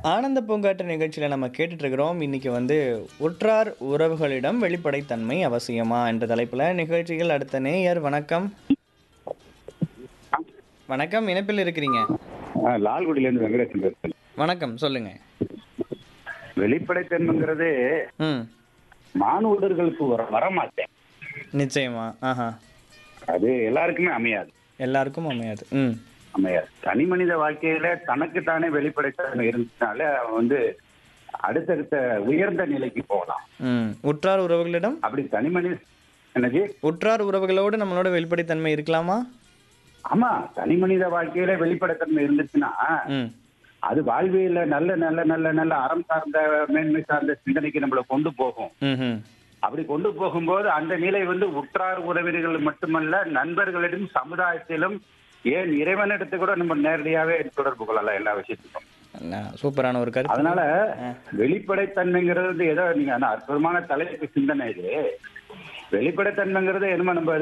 ஆனந்த பூங்காற்று நிகழ்ச்சியில் நம்ம கேட்டுட்டு இருக்கிறோம் இன்னைக்கு வந்து உற்றார் உறவுகளிடம் வெளிப்படைத்தன்மை அவசியமா என்ற தலைப்பில் நிகழ்ச்சிகள் அடுத்த நேயர் வணக்கம் வணக்கம் இணைப்பில் இருக்கிறீங்க ஆ, லால்குடியிலேருந்து வெங்கடேசன் பேசுறேன் வணக்கம் சொல்லுங்க வெளிப்படைத்தன்மைங்கிறது ம் மானுடர்களுக்கு வர வரமாட்டேன் நிச்சயமா ஆஹா அது எல்லாருக்குமே அமையாது எல்லாருக்கும் அமையாது ம் அமையாது தனி மனித வாழ்க்கையில தனக்குத்தானே வெளிப்படைத்தன்மை இருந்துச்சுனாலே அவன் வந்து அடுத்தடுத்த உயர்ந்த நிலைக்கு போகலாம் ம் உற்றார் உறவுகளிடம் அப்படி தனி மனித என்னது உற்றார் உறவுகளோடு நம்மளோட வெளிப்படைத்தன்மை இருக்கலாமா ஆமா தனி மனித வாழ்க்கையில வெளிப்படைத்தன்மை இருந்துச்சுன்னா ம் அது வாழ்வியல நல்ல நல்ல நல்ல நல்ல அறம் சார்ந்த மேன்மை சார்ந்த சிந்தனைக்கு நம்மளை கொண்டு போகும் ம் ம் அப்படி கொண்டு போகும்போது அந்த நிலை வந்து உற்றார் உறவினர்கள் மட்டுமல்ல நண்பர்களிடம் சமுதாயத்திலும் ஏன் இறைவனிடத்து கூட நம்ம நேரடியாவே தொடர்பு கொள்ளலாம் எல்லா விஷயத்துக்கும் ந- சூப்பரான ஒரு கருத்து அதனால வெளிப்படைத்தன்மைங்கிறது வந்து ஏதோ நீங்க ஆனா அற்புதமான தலைப்பு சிந்தனை இது வெளிப்படைத்தன்மைங்கிறது என்னமோ நம்ம